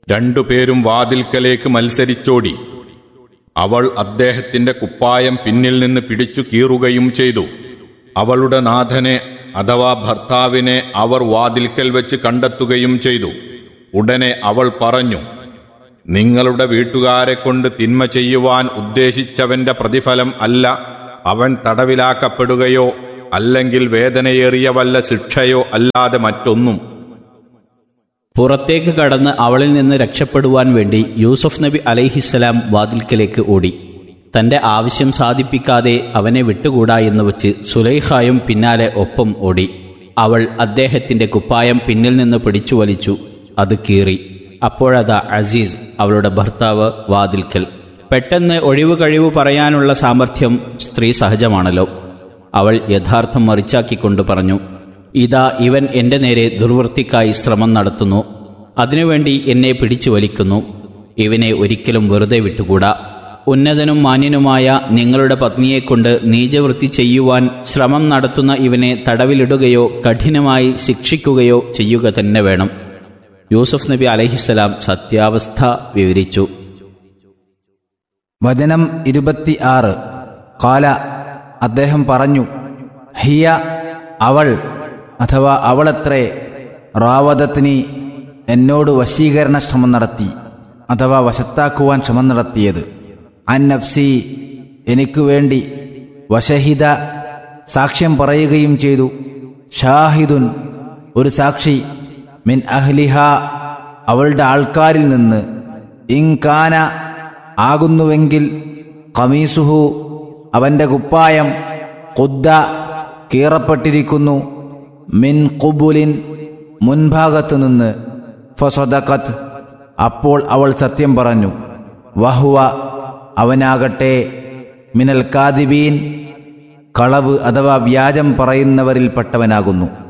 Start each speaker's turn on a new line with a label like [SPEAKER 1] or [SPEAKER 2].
[SPEAKER 1] രണ്ടുപേരും വാതിൽക്കലേക്ക് മത്സരിച്ചോടി അവൾ അദ്ദേഹത്തിന്റെ കുപ്പായം പിന്നിൽ നിന്ന് പിടിച്ചു കീറുകയും ചെയ്തു അവളുടെ നാഥനെ അഥവാ ഭർത്താവിനെ അവർ വാതിൽക്കൽ വെച്ച് കണ്ടെത്തുകയും ചെയ്തു ഉടനെ അവൾ പറഞ്ഞു നിങ്ങളുടെ വീട്ടുകാരെ കൊണ്ട് തിന്മ ചെയ്യുവാൻ ഉദ്ദേശിച്ചവന്റെ പ്രതിഫലം അല്ല അവൻ തടവിലാക്കപ്പെടുകയോ അല്ലെങ്കിൽ വേദനയേറിയ വല്ല ശിക്ഷയോ അല്ലാതെ മറ്റൊന്നും
[SPEAKER 2] പുറത്തേക്ക് കടന്ന് അവളിൽ നിന്ന് രക്ഷപ്പെടുവാൻ വേണ്ടി യൂസഫ് നബി അലൈഹിസ്സലാം വാതിൽക്കലേക്ക് ഓടി തന്റെ ആവശ്യം സാധിപ്പിക്കാതെ അവനെ വിട്ടുകൂടാ എന്ന് വച്ച് സുലൈഖായും പിന്നാലെ ഒപ്പം ഓടി അവൾ അദ്ദേഹത്തിന്റെ കുപ്പായം പിന്നിൽ നിന്ന് പിടിച്ചു വലിച്ചു അത് കീറി അപ്പോഴതാ അസീസ് അവളുടെ ഭർത്താവ് വാതിൽക്കൽ പെട്ടെന്ന് ഒഴിവ് കഴിവ് പറയാനുള്ള സാമർഥ്യം സ്ത്രീ സഹജമാണല്ലോ അവൾ യഥാർത്ഥം മറിച്ചാക്കിക്കൊണ്ട് പറഞ്ഞു ഇതാ ഇവൻ എന്റെ നേരെ ദുർവൃത്തിക്കായി ശ്രമം നടത്തുന്നു അതിനുവേണ്ടി എന്നെ പിടിച്ചു വലിക്കുന്നു ഇവനെ ഒരിക്കലും വെറുതെ വിട്ടുകൂടാ ഉന്നതനും മാന്യനുമായ നിങ്ങളുടെ പത്നിയെക്കൊണ്ട് നീചവൃത്തി ചെയ്യുവാൻ ശ്രമം നടത്തുന്ന ഇവനെ തടവിലിടുകയോ കഠിനമായി ശിക്ഷിക്കുകയോ ചെയ്യുക തന്നെ വേണം യൂസഫ് നബി അലഹിസ്സലാം സത്യാവസ്ഥ വിവരിച്ചു
[SPEAKER 3] വചനം ഇരുപത്തി ആറ് കാല അദ്ദേഹം പറഞ്ഞു ഹിയ അവൾ അഥവാ അവളത്രേ റാവതത്തിന് എന്നോട് വശീകരണ ശ്രമം നടത്തി അഥവാ വശത്താക്കുവാൻ ശ്രമം നടത്തിയത് അൻ നഫ്സി എനിക്കു വേണ്ടി വശഹിത സാക്ഷ്യം പറയുകയും ചെയ്തു ഷാഹിദുൻ ഒരു സാക്ഷി മിൻ അഹ്ലിഹ അവളുടെ ആൾക്കാരിൽ നിന്ന് ഇൻകാന ആകുന്നുവെങ്കിൽ കമീസുഹു അവന്റെ കുപ്പായം കുദ്ദ കീറപ്പെട്ടിരിക്കുന്നു മിൻ കുബുലിൻ മുൻഭാഗത്തു നിന്ന് ഫസദക്കത്ത് അപ്പോൾ അവൾ സത്യം പറഞ്ഞു വഹുവ അവനാകട്ടെ മിനൽ കാദിബീൻ കളവ് അഥവാ വ്യാജം പറയുന്നവരിൽപ്പെട്ടവനാകുന്നു